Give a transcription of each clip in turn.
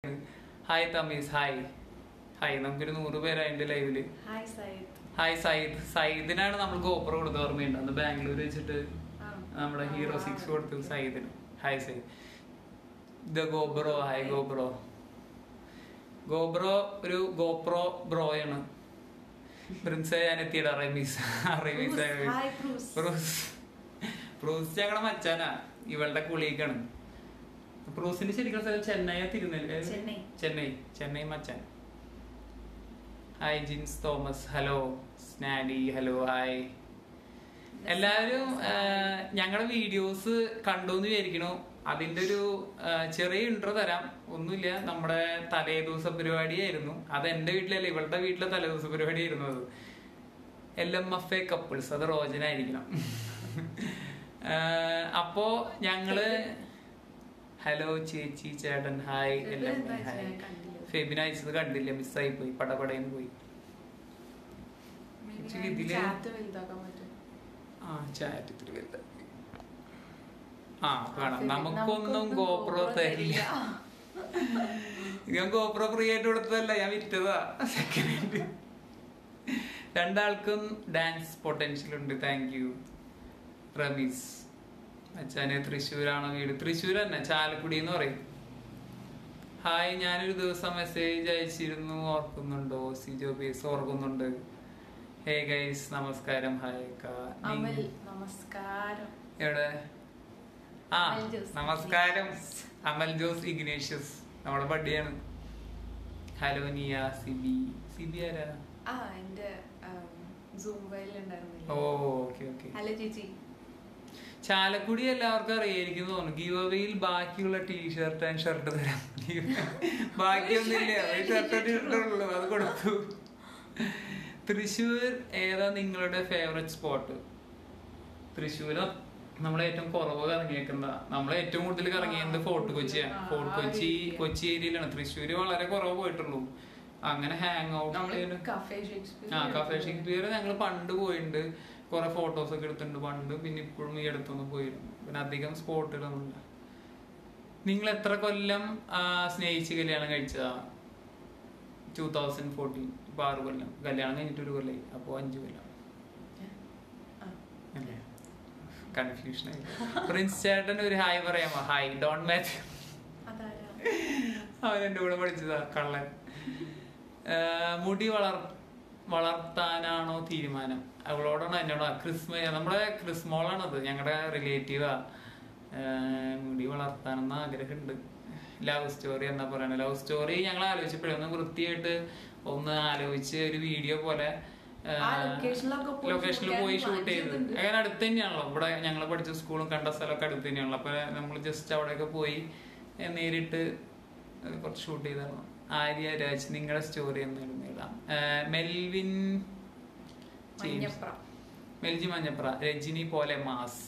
Hi Thamees hi hi നമുക്കൊരു നൂറ് പേരാ എന്റെ ലൈവില് ഹായ് സൈദ് ഹായ് സയ്യിദ് സയ്യിദിനാണ് നമ്മൾ ഗോപ്പർ കൊടുത്ത ഓർമ്മയുണ്ട് അന്ന് ബാംഗ്ലൂർ വെച്ചിട്ട് ആ. നമ്മുടെ ആ, ഹീറോ ആ. സിക്സ് കൊടുത്തു സയ്യിദിന് hi Sayyid the GoPro hi GoPro GoPro ഒരു ഗോപ്രോ ബ്രോയാണ് പ്രിൻസ് ഞാൻ എത്തിയടാ Ramees Ramees Bruce, hi Bruce. Bruce Bruce ഞങ്ങളുടെ മച്ചാനാ ഇവളുടെ കുളിക്കാണ് ബ്രൂസിന്റെ ശരിക്കും സ്ഥലം ചെന്നൈ തിരുനെല്ലി ചെന്നൈ. ചെന്നൈ ചെന്നൈ മച്ചാൻ ഹായ് ജിൻസ് തോമസ് ഹലോ സ്നാഡി ഹലോ ഹായ് എല്ലാവരും ഞങ്ങളുടെ വീഡിയോസ് കണ്ടു എന്ന് വിചാരിക്കണു അതിന്റെ ഒരു ആ, ചെറിയ ഇൻട്രോ തരാം ഒന്നുമില്ല നമ്മുടെ തലേദിവസ പരിപാടിയായിരുന്നു അത് എന്റെ വീട്ടിലല്ല ഇവളുടെ വീട്ടിലെ തലേദിവസ പരിപാടിയായിരുന്നു അത് L M F A couples അത് റോജനായിരിക്കണം ആ, അപ്പോ ഞങ്ങള് ഹലോ ചേച്ചി ചേട്ടൻ ഹായ് ഫെബിൻ എല്ലാം എന്താ ഹായ് അയച്ചത്? കണ്ടില്ല. ഫെബിൻ അയച്ചത് കണ്ടില്ല മിസ്സായി പോയി പടപടയെന്ന് പോയി Maybe Actually ഞാൻ ഇതില് chat വലുതാക്കാൻ പറ്റും. ആ ചാറ്റ് ഇത്തിരി വലുതാക്കി ആ കാണാം ഫെബിൻ, നമുക്കൊന്നും നമുക്കൊന്നും ഗോപ്രോ GoPro തരില്ല ഞാൻ ഗോപ്രോ ഫ്രീ ആയിട്ട് കൊടുത്തതല്ല ഞാൻ വിറ്റതാ സെക്കൻഡ് ഹാൻഡ് രണ്ടാൾക്കും ഡാൻസ് പൊട്ടൻഷ്യൽ ഉണ്ട് താങ്ക് യു റമീസ് അച്ഛനെ തൃശ്ശൂരാണ് വീട് തൃശ്ശൂർ തന്നെ ചാലക്കുടി എന്ന് പറയും ഹായ് ഞാനൊരു ദിവസം മെസ്സേജ് അയച്ചിരുന്നു ഓർക്കുന്നുണ്ടോ സിജോ ബേസ് ഓർക്കുന്നുണ്ട് ഹേ ഗൈസ് നമസ്കാരം ഹായ് അക്ക. അമൽ നി- നമസ്കാരം എവിടെ ആ അമൽ ജോസ് നമസ്കാരം അമൽ ജോസ് ഇഗ്നേഷ്യസ് നമ്മുടെ ബഡിയാണ് ഹലോ നിയ സിബി സിബി ആരാ ആ എന്റെ സൂംബയിൽ ഉണ്ടായിരുന്നില്ല ഓ ഓക്കെ ഓക്കെ ഹലോ ചേച്ചി ചാലക്കുടി എല്ലാവർക്കും അറിയായിരിക്കും എന്ന് തോന്നുന്നു ഗീവ് അവയിൽ ബാക്കിയുള്ള ടീഷർട്ട് ആൻഡ് ഷർട്ട് തരാം ബാക്കിയൊന്നുമില്ല ഒരു ഷർട്ട് ടീഷർട്ടുള്ളൂ അത് കൊടുത്തു തൃശ്ശൂർ ഏതാ നിങ്ങളുടെ ഫേവറേറ്റ് സ്പോട്ട് തൃശ്ശൂര് നമ്മളെ ഏറ്റവും കുറവ് കറങ്ങിയേക്കുന്ന നമ്മളെ ഏറ്റവും കൂടുതൽ കറങ്ങിയത് ഫോർട്ട് കൊച്ചിയാണ് ആ, ഫോർട്ട് ആ കൊച്ചി ഏരിയ. കൊച്ചി ഏരിയയിലാണ് തൃശ്ശൂര് വളരെ കുറവ് പോയിട്ടുള്ളൂ അങ്ങനെ ഹാങ് നമ്മള് ഔട്ട് കഫേ ഷേക്സ്പിയർ ആ കഫേ ഷേക്സ്പിയർ ഞങ്ങൾ പണ്ട് പോയിട്ടുണ്ട് കുറെ ഫോട്ടോസ് ഒക്കെ എടുത്തിട്ടുണ്ട് പണ്ട് പിന്നെ ഇപ്പോഴും ഈ അടുത്തൊന്നും പോയിരുന്നു പിന്നെ അധികം സ്പോട്ടുകളൊന്നുമില്ല നിങ്ങൾ എത്ര കൊല്ലം ആ, സ്നേഹിച്ച് കല്യാണം കഴിച്ചതാ ടൂ തൗസൻഡ് ഫോർട്ടീൻ ഇപ്പൊ ആറ് കൊല്ലം കല്യാണം കഴിഞ്ഞിട്ട് ഒരു കൊല്ലായി അപ്പോ അഞ്ചു കൊല്ലം അല്ലേ കൺഫ്യൂഷൻ ആയി പ്രിൻസ് ചേട്ടൻ ഒരു ഹായ് പറയാമോ ഹായ് ഡോൺ മാച്ച് അതാരാ അവൻ എന്റെ കൂടെ പഠിച്ചതാ കള്ളൻ ആ, മുടി വളർ വളർത്താനാണോ തീരുമാനം അവളോടാണ് എന്നോട് ക്രിസ്മ നമ്മുടെ ക്രിസ്മോളാണത് ഞങ്ങളുടെ റിലേറ്റീവാ മുടി വളർത്താനെന്ന് ആഗ്രഹമുണ്ട് ലവ് സ്റ്റോറി എന്നാ പറയണത് ലവ് സ്റ്റോറി ഞങ്ങൾ ആലോചിച്ചപ്പോഴേ ഒന്ന് വൃത്തിയായിട്ട് ഒന്ന് ആലോചിച്ച് ഒരു വീഡിയോ പോലെ ആ ലൊക്കേഷനിലൊക്കെ പോയി ലൊക്കേഷനിൽ shoot പോയി ചെയ്യാൻ ഷൂട്ട് ചെയ്ത് വാങ്ങിച്ചിട്ടുണ്ട്. അങ്ങനെ അടുത്ത് തന്നെയാണല്ലോ ഇവിടെ ഞങ്ങൾ പഠിച്ച സ്കൂളും കണ്ട സ്ഥലമൊക്കെ അടുത്ത് തന്നെയാണല്ലോ അപ്പൊ നമ്മൾ ജസ്റ്റ് അവിടെയൊക്കെ പോയി ഏ, നേരിട്ട് ഏ, കുറച്ച് ഷൂട്ട് ചെയ്തായിരുന്നു ആര്യ രാജ് നിങ്ങളുടെ സ്റ്റോറി എന്തായിരുന്നു ഇടാം ഏ, മെൽവിൻ ജെയിംസ്. മഞ്ഞപ്ര മെൽജി മഞ്ഞപ്ര രജനി പോലെ മാസ്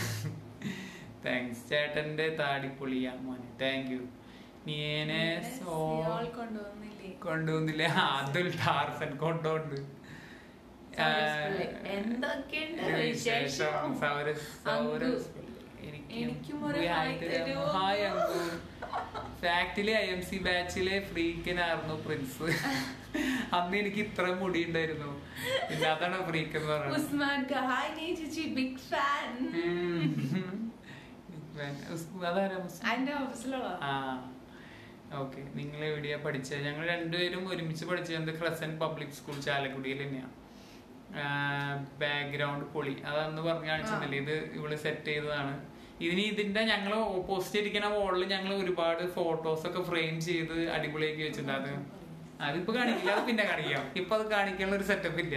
താങ്ക്സ് ചേട്ടന്റെ താടിപ്പൊളിയാ മോനെ താങ്ക് യു നീനെ സോ സിയോൾ കൊണ്ടുവന്നില്ലേ കൊണ്ടുവന്നില്ലേ ആ, അതുൽ ടാർസൻ കൊണ്ടുണ്ട് സൗരസ് പിള്ളை. എന്തൊക്കെയുണ്ട് വിശേഷം? അങ്കു. എനിക്കും ഒരു ഹായ് തരുമോ? ഹായ് അങ്കു ഫാക്ടിലെ ഐ എം സി ബാച്ചിലെ ഫ്രീക്കനായിരുന്നു പ്രിൻസ് അന്ന് എനിക്ക് ഇത്ര മുടി ഉണ്ടായിരുന്നു പിന്നെ അതാണ് ഫ്രീക്ക് എന്ന് പറയുന്നത് ഉസ്മാൻ ക ഹായ് നീ ചേച്ചി ബിഗ് ഫാൻ ഉം. ഉസ്- അതാരാ ഉസ്- അതിന്റെ ഓഫീസിലുള്ള ആ ഓക്കെ നിങ്ങൾ എവിടെയാ പഠിച്ചത് ഞങ്ങൾ രണ്ടുപേരും ഒരുമിച്ച് പഠിച്ചത് ക്രസൻ പബ്ലിക് സ്കൂൾ ചാലക്കുടിയിൽ തന്നെയാണ് ബാക്ക്ഗ്രൗണ്ട് പൊളി അതന്ന് പറഞ്ഞു കാണിച്ചതല്ലേ ഇത് ഇവള് സെറ്റ് ചെയ്തതാണ് ഇതിന് ഇതിന്റെ ഞങ്ങൾ ഓപ്പോസിറ്റ് ഇരിക്കുന്ന വോളിൽ ഞങ്ങൾ ഒരുപാട് ഫോട്ടോസ് ഒക്കെ ഫ്രെയിം ചെയ്ത് അടിപൊളിയാക്കി വെച്ചിട്ടുണ്ട് അത് അതിപ്പോ കാണിക്കില്ല അത് പിന്നെ കാണിക്കാം ഇപ്പൊ അത് കാണിക്കാനുള്ള ഒരു സെറ്റപ്പ് ഇല്ല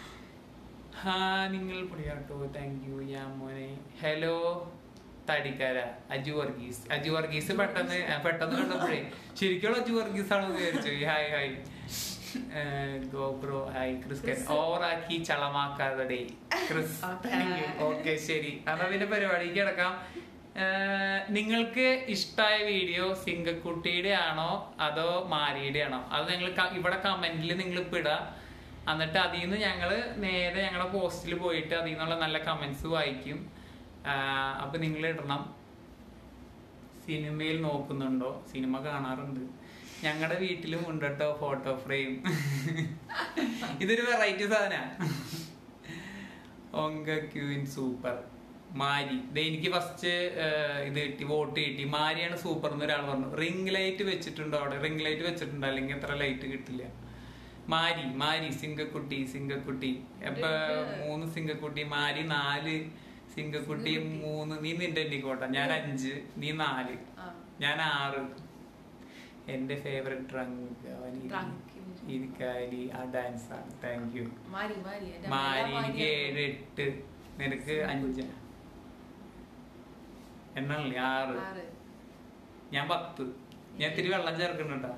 ഹാ നിങ്ങൾ പൊളിയാട്ടോ താങ്ക് യു യാ മോനെ ഹലോ തടിക്കാര അജു വർഗീസ് അജു വർഗീസ് പെട്ടെന്ന് ആ, പെട്ടെന്ന് കണ്ടപ്പോഴേ ശരിക്കുള്ള അജു വർഗീസ് ആണെന്ന് വിചാരിച്ചു ഹായ് ഹായ് ഗോബ്രോ ഹായ് ക്രിസ്കൻ ഓവറാക്കി ചളമാക്കാതെ ക്രിസ് Okay. ഓക്കെ ശരി എന്നാ പിന്നെ പരിപാടിക്ക് കിടക്കാം ഏർ, നിങ്ങൾക്ക് ഇഷ്ടമായ വീഡിയോ സിംഗക്കുട്ടിയുടെ ആണോ അതോ മാരിയുടെ ആണോ അത് നിങ്ങൾ ക- ഇവിടെ കമന്റിൽ നിങ്ങൾ ഇപ്പൊ ഇടാ എന്നിട്ട് അതിൽ നിന്ന് ഞങ്ങള് നേരെ ഞങ്ങളുടെ പോസ്റ്റിൽ പോയിട്ട് അതിൽ നിന്നുള്ള നല്ല കമന്റ്സ് വായിക്കും ആഹ് അപ്പൊ നിങ്ങൾ ഇടണം സിനിമയിൽ നോക്കുന്നുണ്ടോ സിനിമ കാണാറുണ്ട് ഞങ്ങളുടെ വീട്ടിലും ഉണ്ട് കേട്ടോ ഫോട്ടോ ഫ്രെയിം ഇതൊരു വെറൈറ്റി സാധന ഒങ്ക ക്യൂൻ സൂപ്പർ മാരി ദേ എനിക്ക് ഫസ്റ്റ് ഇത് കിട്ടി വോട്ട് കിട്ടി മാരിയാണ് സൂപ്പർ എന്ന് ഒരാൾ പറഞ്ഞു റിംഗ് ലൈറ്റ് വെച്ചിട്ടുണ്ടോ അവിടെ റിംഗ് ലൈറ്റ് വെച്ചിട്ടുണ്ടോ അല്ലെങ്കിൽ എത്ര ലൈറ്റ് കിട്ടില്ല മാരി മാരി സിംഗക്കുട്ടി സിംഗക്കുട്ടി അപ്പൊ മൂന്ന് സിംഗക്കുട്ടി മാരി നാല് സിംഗക്കുട്ടി മൂന്ന് നീ നിന്റെ എണ്ണിക്കോട്ടെ ഞാൻ അഞ്ച് നീ നാല് ആ. ഞാൻ ആറ് എന്റെ ഫേവറേറ്റ് ട്രങ്ക് Trunk. ഇരിക്കാലി ആ ഡാൻസ് ആണ് താങ്ക് യു മാരി മാരി എന്റെ മാരി അമ്മ എനിക്ക് മാരിയാണ്. ഏഴ് എട്ട് നിനക്ക് അഞ്ച് എണ്ണല്ലേ ആറ് ആറ് ഞാൻ പത്ത് ഞാൻ ഇത്തിരി വെള്ളം ചേർക്കുന്നുണ്ടാ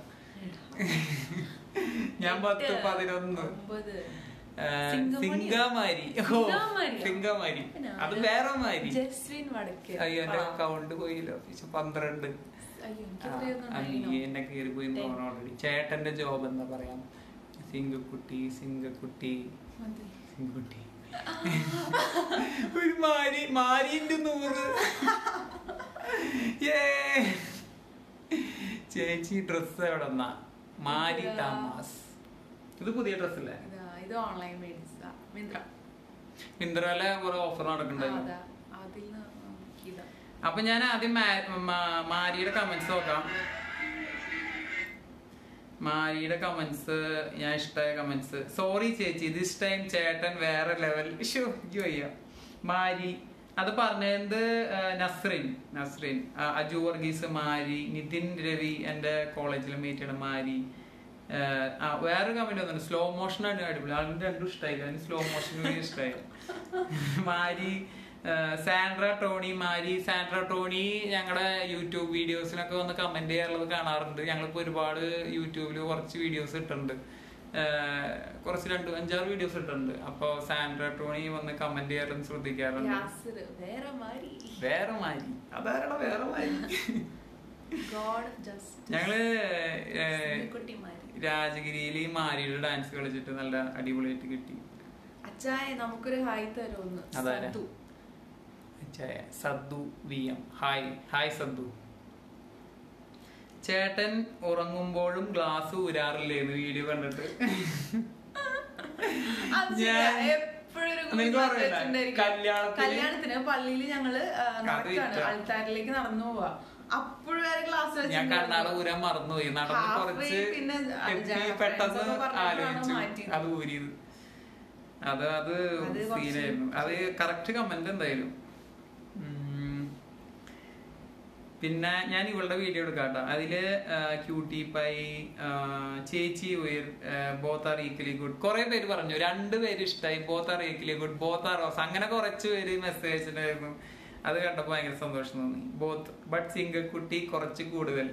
ഞാൻ പത്ത് എട്ട്, പതിനൊന്ന് ഒമ്പത് ആ, സിംഗമണിയോ? സിംഗമാരി ഓ സിംഗമാരിയോ? സിംഗമാരി പിന്നെ അത് ആര്? വേറെ മാരി ജസ്വിൻ വടക്കേ അയ്യോ എന്റെ ആ. അക്കൗണ്ട് പോയില്ലോ പക്ഷെ പന്ത്രണ്ട് അയ്യോ, എനിക്ക് ആ, എത്രയൊന്നും ആ, നീ ഉണ്ടായിനോ? എന്നെ കയറി പോയി Ten. ഓൾറെഡി ചേട്ടന്റെ ജോബ് എന്താ പറയാ സിംഗക്കുട്ടി സിംഗക്കുട്ടി മതി. സിംഗക്കുട്ടി ഒരു മാരി മാരിന്റെ നൂറ് Yay. ചേച്ചി ഡ്രസ് എവിടെ നിന്നാ മാരി ഇതാ. താമസ് ഇത് പുതിയ ഡ്രസ്സല്ലേ ഇതാ, ഇത് ഓൺലൈൻ മേടിച്ചതാ മിന്ത്ര മിന്ത്രയിലെ കുറെ ഓഫർ ആ, നടക്കണ്ടായിരുന്നു അതാ. അതിൽ നിന്ന് നോക്കിയതാ. അപ്പൊ ഞാൻ ആദ്യം മാ- മാ- മാരിയുടെ കമന്റ്സ് നോക്കാം മാരിയുടെ കമന്റ്സ് ഞാൻ ഇഷ്ടമായ കമന്റ്സ് സോറി ചേച്ചി ദിസ് ടൈം ചേട്ടൻ വേറെ ലെവൽ ഷോ അയ്യോ മാരി അത് പറഞ്ഞത് ആ, നസ്രിൻ നസ്രിൻ ആ, അജു വർഗീസ് മാരി നിതിൻ രവി എന്റെ കോളേജിൽ മീറ്റ് ചെയ്യണ മാരി ആ, ആ വേറെ കമന്റ് വന്നു സ്ലോ മോഷൻ ആണ് അടിപൊളി അതിന് രണ്ടും ഇഷ്ടമായില്ല അതിന് സ്ലോ മോഷൻ ഇഷ്ടമായി മാരി ആ, Sandra Tony Mari Sandra Tony ഞങ്ങളുടെ യൂട്യൂബ് വീഡിയോസിനൊക്കെ വന്ന് കമന്റ് ചെയ്യാറുള്ളത് കാണാറുണ്ട് ഞങ്ങളിപ്പോ ഒരുപാട് യൂട്യൂബിൽ കുറച്ച് വീഡിയോസ് ഇട്ടിട്ടുണ്ട് ആ, കുറച്ച് രണ്ട് അഞ്ചാറ് വീഡിയോസ് ഇട്ടിട്ടുണ്ട് അപ്പൊ സാൻഡ്ര ടോണി വന്ന് കമന്റ് ചെയ്യാറുണ്ട് ശ്രദ്ധിക്കാറുണ്ട് യാസിർ, വേറെ മാരി വേറെ മാരി അതാരണം വേറെ മാരി ഗോഡ് ജസ്റ്റ് ഞങ്ങള് ഏ, കുട്ടി മാരി രാജഗിരിയിൽ ഈ മാരിയുടെ ഡാൻസ് കളിച്ചിട്ട് നല്ല അടിപൊളിയായിട്ട് കിട്ടി അച്ചായ നമുക്കൊരു ഹായ് തരുമെന്ന് അതാരാ? സദ്ദു. ചായ. Saddu V M hi hi Saddu ചേട്ടൻ ഉറങ്ങുമ്പോഴും ഗ്ലാസ് ഊരാറില്ലേന്ന് വീഡിയോ കണ്ടിട്ട് അത് ശരിയാ. ഞാൻ- എപ്പോഴും ഒരു നിനക്ക് ഗുരുവായൂർ ഓർമ്മയില്ലേ? വെച്ചിട്ടുണ്ടായിരിക്കും. കല്യാണത്തിന് കല്യാണത്തിന് പള്ളിയിൽ ഞങ്ങള് ആ, നടക്കാണ് വിറ്റാ. ആൾത്താരിലേക്ക് നടന്നു പോവാ അപ്പോഴും വേറെ ക്ലാസ് ഞാൻ കണ്ണാട ഊരാൻ മറന്നുപോയി നടന്ന് Half കുറച്ച് way പിന്നെ അത് എത്തി ജന- പെട്ടെന്ന് friends ഒക്കെ പറഞ്ഞപ്പോഴാണ് ആലോചിച്ചു മാറ്റിയത്. അത് ഊരിയത് അത് അത് അത് കുറച്ച് സീനായിരുന്നു അത് കറക്റ്റ് കമന്റ് എന്തായാലും ഉം. പിന്നെ ഞാൻ ഇവളുടെ വീഡിയോ എടുക്കാം കേട്ടോ അതില് ക്യൂട്ടി പൈ ആ, ചേച്ചി ഉയർ ബോത്ത് ആർ ഈക്വലി ഗുഡ് കുറെ പേര് പറഞ്ഞു രണ്ട് പേര് ഇഷ്ടമായി both are equally good both are rose അങ്ങനെ കുറച്ച് പേര് മെസ്സേജ് ഉണ്ടായിരുന്നു അത് കണ്ടപ്പോ ഭയങ്കര സന്തോഷം തോന്നി ബോത്ത് ബട്ട് സിംഗക്കുട്ടി കുറച്ച് കൂടുതൽ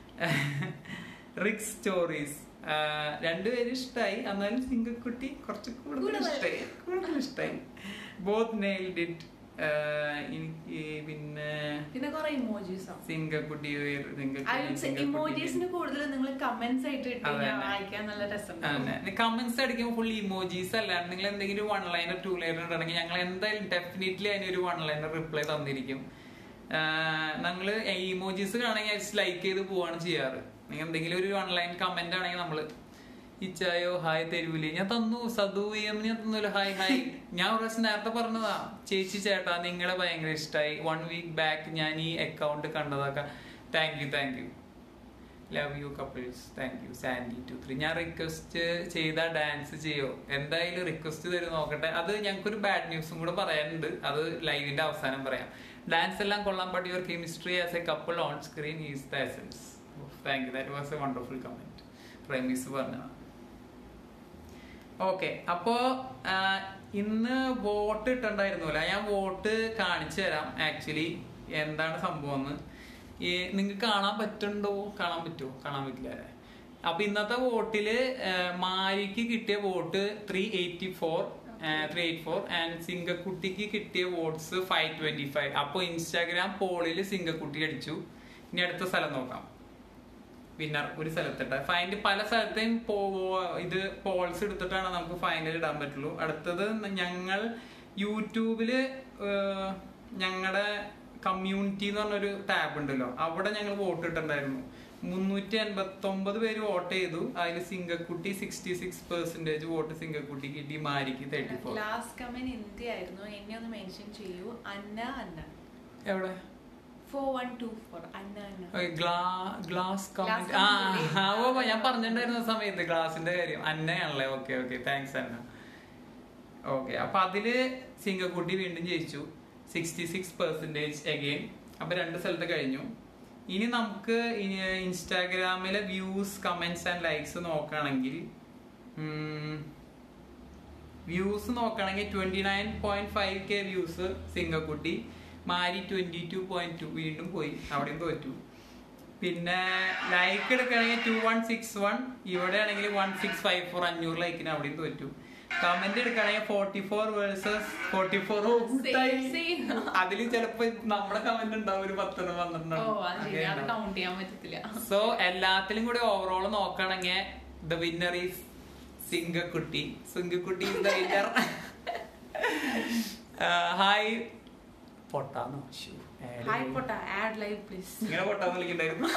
റിക് സ്റ്റോറീസ് രണ്ടുപേരും ഇഷ്ടമായി എന്നാലും സിംഗക്കുട്ടി കുറച്ച് കൂടുതൽ കൂടുതൽ. ഇഷ്ടമായി കൂടുതൽ ഇഷ്ടമായി ബോത്ത് നെയിൽഡ് ഇറ്റ് എനിക്ക് പിന്നെ പിന്നെ കുറെ ഇമോജീസ് സിംഗക്കുട്ടി ഉയർ- സിംഗക്കുട്ടി, സിംഗക്കുട്ടി. ഇമോജീസിന് കൂടുതൽ നിങ്ങൾ കമന്റ്സ് ആയിട്ട് ഇട്ട് അതെ. കഴിഞ്ഞാൽ വായിക്കാൻ നല്ല രസം കമന്റ്സ് അടിക്കുമ്പോൾ ഫുൾ ഇമോജീസ് അല്ലാണ്ട് നിങ്ങൾ എന്തെങ്കിലും വൺ ലൈനർ ടു ലൈനർ ഉണ്ടെങ്കിൽ ഞങ്ങൾ എന്തായാലും ഡെഫിനറ്റ്ലി അതിനൊരു വൺ ലൈനർ റിപ്ലൈ തന്നിരിക്കും ഞങ്ങൾ ഇമോജീസ് കാണുമെങ്കിൽ ലൈക്ക് ചെയ്ത് പോവാണ് ചെയ്യാറ് നിങ്ങൾ എന്തെങ്കിലും ഒരു വൺ ലൈൻ കമന്റ് ആണെങ്കിൽ നമ്മള് ഇച്ചായോ ഹായ് തരൂലേ ഞാൻ തന്നു സദു എം ഞാൻ തന്നല്ലോ ഹായ് ഹായ് ഞാൻ ഒരു പ്രാവശ്യം നേരത്തെ പറഞ്ഞതാ ചേച്ചി ചേട്ടാ നിങ്ങളെ ഭയങ്കര ഇഷ്ടമായി വൺ വീക്ക് ബാക്ക് ഞാൻ ഈ അക്കൗണ്ട് കണ്ടതൊക്കെ thank you thank you love you couples thank you Sandy two three ഞാൻ റിക്വസ്റ്റ് ചെയ്ത ഡാൻസ് ചെയ്യോ എന്തായാലും റിക്വസ്റ്റ് തരും നോക്കട്ടെ അത് ഞങ്ങൾക്കൊരു ബാഡ് ന്യൂസും കൂടെ പറയാനുണ്ട് അത് ലൈവിന്റെ അവസാനം പറയാം ഡാൻസ് എല്ലാം കൊള്ളാൻ but your chemistry as a couple on screen is the essence thank you that was a wonderful comment പ്രൈമിസ് പറഞ്ഞതാണ് ഓക്കെ അപ്പോ ആ, ഇന്ന് വോട്ട് ഇട്ടുണ്ടായിരുന്നില്ല ഞാൻ വോട്ട് കാണിച്ചു തരാം ആക്ച്വലി എന്താണ് സംഭവം എന്ന് ഈ നിങ്ങൾക്ക് കാണാൻ പറ്റുണ്ടോ കാണാൻ പറ്റുമോ കാണാൻ പറ്റില്ല അല്ലേ അപ്പൊ ഇന്നത്തെ വോട്ടില് ആ, മാരിക്ക് കിട്ടിയ vote three eighty four three eight four and സിംഗക്കുട്ടിക്ക് കിട്ടിയ വോട്ട്സ് ഫൈവ് ട്വന്റി ഫൈവ് അപ്പൊ ഇൻസ്റ്റാഗ്രാം പോളിൽ സിംഗക്കുട്ടി അടിച്ചു ഇനി അടുത്ത സ്ഥലം നോക്കാം വിന്നർ ഒരു സ്ഥലത്തിട്ട് ഫൈനൽ പല സ്ഥലത്തെയും പോ- ഇത് പോൾസ് എടുത്തിട്ടാണ് നമുക്ക് ഫൈനൽ ഇടാൻ പറ്റുള്ളൂ അടുത്തത് ഞങ്ങൾ യൂട്യൂബില് ഞങ്ങളുടെ കമ്മ്യൂണിറ്റി എന്ന് പറഞ്ഞൊരു ടാബ് ഉണ്ടല്ലോ അവിടെ ഞങ്ങൾ വോട്ട് ഇട്ടിട്ടുണ്ടായിരുന്നു മുന്നൂറ്റി എൺപത്തി ഒമ്പത് പേര് വോട്ട് ചെയ്തു അതിൽ Singakkutty sixty six percentage vote Singakkutty കിട്ടി മാരിക്ക് thirty four last comment India ആയിരുന്നു എന്നെ ഒന്ന് മെൻഷൻ ചെയ്യൂ അന്ന അന്ന എവിടെ four one two four Anna Anna glass comment Glass ആ comment ആ, ഓ ഞാൻ പറഞ്ഞിട്ടുണ്ടായിരുന്ന സമയത്ത് ഗ്ലാസിന്റെ കാര്യം അന്നയാണല്ലേ okay okay thanks Anna okay അപ്പൊ അതില് സിംഗക്കുട്ടി വീണ്ടും ജയിച്ചു സിക്സ്റ്റി സിക്സ് പെർസെന്റേജ് അഗെയിൻ അപ്പൊ രണ്ട് സ്ഥലത്ത് കഴിഞ്ഞു ഇനി നമുക്ക് ഇനി ഇൻസ്റ്റാഗ്രാമിലെ വ്യൂസ് കമന്റ്സ് ആൻഡ് ലൈക്സ് നോക്കുകയാണെങ്കിൽ വ്യൂസ് നോക്കുകയാണെങ്കിൽ twenty nine point five K views Singakkutty Mari twenty two point two വീണ്ടും പോയി അവിടെയും തോറ്റു പിന്നെ ലൈക്ക് എടുക്കുകയാണെങ്കിൽ ടു വൺ സിക്സ് വൺ ഇവിടെ ആണെങ്കിൽ വൺ സിക്സ് ഫൈവ് ഫോർ അഞ്ഞൂറ് ലൈക്കിന് അവിടെയും തോറ്റു കമന്റ് എടുക്കുകയാണെങ്കിൽ forty four versus forty four Same, same. അതിൽ ചിലപ്പോ നമ്മുടെ കമന്റ് ഉണ്ടാവും ഒരു പത്തെണ്ണം ഓ അത് ശരി അത് പന്ത്രണ്ടെണ്ണം കൗണ്ട് ചെയ്യാൻ പറ്റത്തില്ല സോ എല്ലാത്തിലും കൂടി ഓവറോൾ നോക്കുകയാണെങ്കിൽ the winner is Singakkutty Singakkutty is the winner hi പൊട്ടാന്നോ ശ്ശോ, add ഹായ് ചെയ്തു. പൊട്ട ആഡ് ലൈവ് പ്ലീസ് ഇങ്ങനെ പൊട്ടാന്ന് വിളിക്കണ്ടായിരുന്നു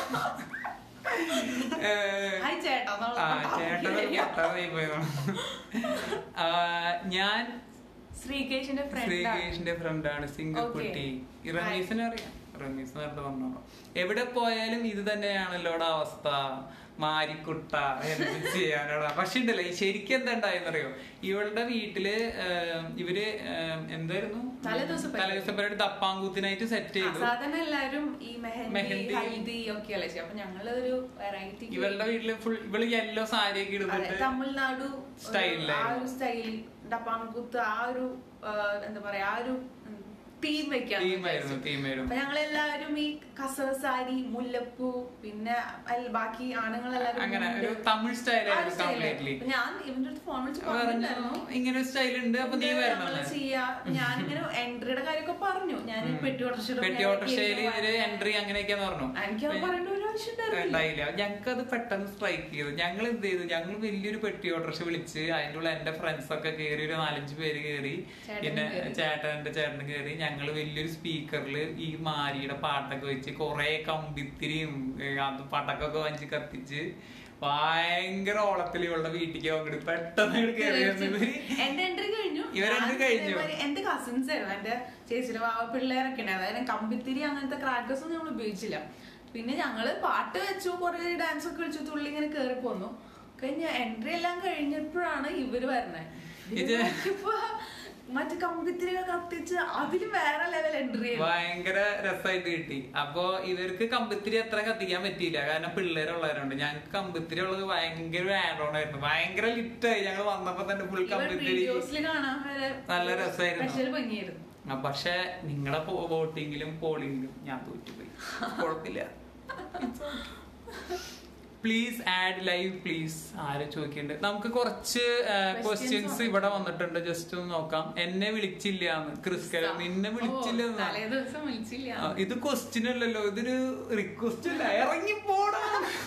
ഏഹ്, ഹായ് ചേട്ടാ ആ, ചേട്ടനൊരു പൊട്ടാന്ന് പോയതാണ്. ആ, ഞാൻ ശ്രീകേഷിന്റെ ഫ്രണ്ട് ശ്രീകേഷിന്റെ ഫ്രണ്ടാണ് സിംഗക്കുട്ടി Okay. റമീസിനെ അറിയാം റമീസ് നേരത്തെ പറഞ്ഞോ എവിടെ പോയാലും ഇത് തന്നെയാണല്ലോടെ അവസ്ഥ മാരിക്കുട്ട എന്ത് ചെയ്യാനോടാ പക്ഷെ ഉണ്ടല്ലോ ഈ ശരിക്കും എന്താ ഉണ്ടായെന്നറിയോ ഇവളുടെ വീട്ടില് ഏം, ഇവര് ഏം, എന്തായിരുന്നു തലേദിവസം പരിപാടി. തലേദിവസം പരിപാടി ദപ്പാങ്കൂത്തിനായിട്ട് സെറ്റ് ചെയ്തു സാധാരണ എല്ലാരും ഈ മെഹന്തി മെഹന്തി. ഹൽദി ഒക്കെ അല്ലേ ചെയ്യ. അപ്പൊ ഞങ്ങള് ഒരു വെറൈറ്റി ഇവളുടെ വീട്ടില് ഫുൾ ഇവള് യെല്ലോ സാരിയൊക്കെ ഇടുന്നിട്ട് തമിഴ്നാടു സ്റ്റൈലിലായിരുന്നു. ആ ഒരു സ്റ്റൈൽ ഡപ്പാൻകുത്ത് ആ ഒരു ആ, എന്താ പറയാ ആ ഒരു തീം വെക്കാൻ തീമായിരുന്നു തീമായിരുന്നു അപ്പൊ ഞങ്ങളെല്ലാവരും ഈ കസവ സാരി മുല്ലപ്പൂ പിന്നെ അൽ- ബാക്കി ആണുങ്ങളെല്ലാവരും അങ്ങനെ ഒരു മുണ്ട്. തമിഴ് ആ സ്റ്റൈലായിരുന്നു ഒരു style ആയിരുന്നു. കംപ്ലീറ്റ്ലി അപ്പൊ ഞാൻ ഇവന്റെ അടുത്ത് ഫോൺ വിളിച്ച് പറഞ്ഞു പറഞ്ഞിട്ടുണ്ടായിരുന്നു ഇങ്ങനെ ഒരു സ്റ്റൈൽ ഉണ്ട് അപ്പൊ നീ ഇത് വരണം നമ്മള് ചെയ്യാ ഞാനിങ്ങനെ എൻട്രിയുടെ കാര്യമൊക്കെ പറഞ്ഞു ഞാൻ പെട്ടി ഓട്ടർഷയുടെ പെട്ടി ഓട്ടോറിക്ഷയില് ഇവര് എൻട്രി അങ്ങനെയൊക്കെയാന്ന് പറഞ്ഞു എനിക്കത് പറയേണ്ട ഒരു ആവശ്യം ഉണ്ടായിരുന്നില്ല ഉണ്ടായില്ല ഞങ്ങൾക്ക് അത് പെട്ടെന്ന് സ്ട്രൈക്ക് ചെയ്തു ഞങ്ങൾ എന്ത് ചെയ്തു ഞങ്ങൾ വലിയൊരു പെട്ടി ഓട്ടോറിക്ഷ വിളിച്ച് അതിൻ്റെ ഉള്ള എന്റെ ഫ്രണ്ട്സ് ഒക്കെ കയറി ഒരു നാലഞ്ച് പേര് കയറി ചേട്ടനും പിന്നെ കേറി. ചേട്ടന്റെ ചേട്ടന് കയറി ഞങ്ങൾ വലിയൊരു സ്പീക്കറിൽ ഈ മാരിയുടെ പാട്ടൊക്കെ വെച്ച് കൊറേ കമ്പിത്തിരിയും ഏ, അത് പടക്കൊക്കെ വഞ്ചി കത്തിച്ച് ഭയങ്കര ഓളത്തിൽ ഇവളുടെ വീട്ടിലേക്ക് അങ്ങോട്ട് പെട്ടെന്ന് ഇങ്ങട് കയറി വന്നവര് എന്റെ എൻട്രി കഴിഞ്ഞു ഇവരെ ഞാൻ entry കഴിഞ്ഞു. ഇതേമാതിരി എന്റെ കസിൻസ് ആയിരുന്നു എന്റെ ചേച്ചിയുടെ വാവ പിള്ളേരൊക്കെ ഉണ്ട് അതായത് കമ്പിത്തിരി അങ്ങനത്തെ ക്രാക്കേഴ്സ് ഒന്നും നമ്മൾ ഉപയോഗിച്ചില്ല പിന്നെ ഞങ്ങള് പാട്ട് വെച്ചു കുറെ ഡാൻസ് ഒക്കെ കളിച്ചു തുള്ളി ഇങ്ങനെ കേറി പോന്നു കഴിഞ്ഞ എൻട്രി എല്ലാം കഴിഞ്ഞപ്പോഴാണ് ഇവര് വരണേ ഇത് ഇപ്പൊ മറ്റേ കമ്പിത്തിരി ഒക്കെ കത്തിച്ച് അതില് വേറെ ലെവൽ എൻട്രി ഭയങ്കര രസമായിട്ട് കിട്ടി അപ്പൊ ഇവർക്ക് കമ്പിത്തിരി അത്ര കത്തിക്കാൻ പറ്റിയില്ല കാരണം പിള്ളേരുള്ളവരുണ്ട് ഞങ്ങൾക്ക് കമ്പിത്തിരി ഉള്ളത് ഭയങ്കര ആഡ് ഓൺ ആയിരുന്നു ഭയങ്കര ലിറ്റായി ഞങ്ങൾ വന്നപ്പോ തന്നെ ഫുൾ കമ്പിത്തിരി വീഡിയോസിൽ കാണാൻ വരെ നല്ല രസമായിരുന്നു. സ്പെഷ്യൽ ഭംഗിയായിരുന്നു ആ, പക്ഷെ നിങ്ങളുടെ വോട്ടിങ്ങിലും പോളിങ്ങിലും ഞാൻ തോറ്റുപോയി കുഴപ്പമില്ല പ്ലീസ് ആഡ് ലൈവ് പ്ലീസ് ആരെ ചോദിക്കണ്ട് നമുക്ക് കുറച്ച് ക്വസ്റ്റ്യൻസ് ഇവിടെ വന്നിട്ടുണ്ട് ജസ്റ്റ് ഒന്ന് നോക്കാം എന്നെ വിളിച്ചില്ല ക്രിസ്കര നിന്നെ വിളിച്ചില്ല ഓ, തലേ ദിവസം വിളിച്ചില്ല ആ, ഇത് ക്വസ്റ്റ്യൻ അല്ലല്ലോ ഇതൊരു റിക്വസ്റ്റ് അല്ല ഇറങ്ങി പോടാ